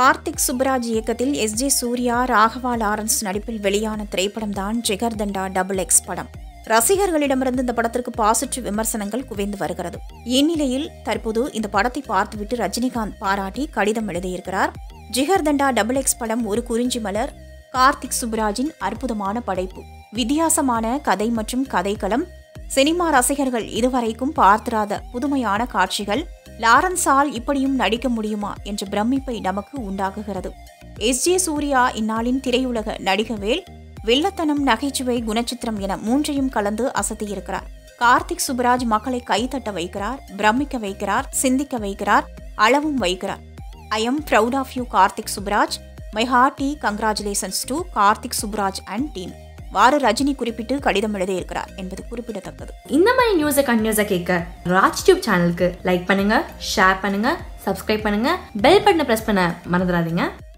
கார்த்திக் சுப்ராஜ் இயக்கத்தில் எஸ் ஜே சூர்யா ராகவா லாரன்ஸ் நடிப்பில் வெளியான திரைப்படம் தான் ஜிகர்தண்டா டபுள் எக்ஸ் படம் ரசிகர்களிடமிருந்து இந்த படத்திற்கு பாசிட்டிவ் விமர்சனங்கள் குவிந்து வருகிறது இந்நிலையில் தற்போது இந்த படத்தை பார்த்துவிட்டு ரஜினிகாந்த் பாராட்டி கடிதம் எழுதியிருக்கிறார் ஜிகர்தண்டா டபுள் எக்ஸ் படம் ஒரு குறிஞ்சி மலர் கார்த்திக் சுப்ராஜின் அற்புதமான படைப்பு வித்தியாசமான கதை மற்றும் கதைக்களம் சினிமா ரசிகர்கள் இதுவரைக்கும் பார்த்திராத புதுமையான காட்சிகள் லாரன்ஸால் இப்படியும் நடிக்க முடியுமா என்ற பிரமிப்பை நமக்கு உண்டாக்குகிறது எஸ் ஜே சூர்யா இந்நாளின் திரையுலக நடிகவேல் வில்லத்தனம் நகைச்சுவை குணச்சித்திரம் என மூன்றையும் கலந்து அசத்தியிருக்கிறார் கார்த்திக் சுப்ராஜ் மக்களை கைத்தட்ட வைக்கிறார் பிரமிக்க வைக்கிறார் சிந்திக்க வைக்கிறார் அளவும் வைக்கிறார் I am proud of you Karthik Subbaraj my hearty congratulations to Karthik Subbaraj and team வாறு ரஜினி குறிப்பிட்டு கடிதம் எழுதியிருக்கிறார் என்பது குறிப்பிடத்தக்கது இந்த மாதிரி நியூஸை கண்டினியூஸாக கேட்க ராஜ் டியூப் சேனலுக்கு லைக் பண்ணுங்க ஷேர் பண்ணுங்க சப்ஸ்கிரைப் பண்ணுங்க பெல் பட்டனை ப்ரெஸ் பண்ண மறந்துடாதீங்க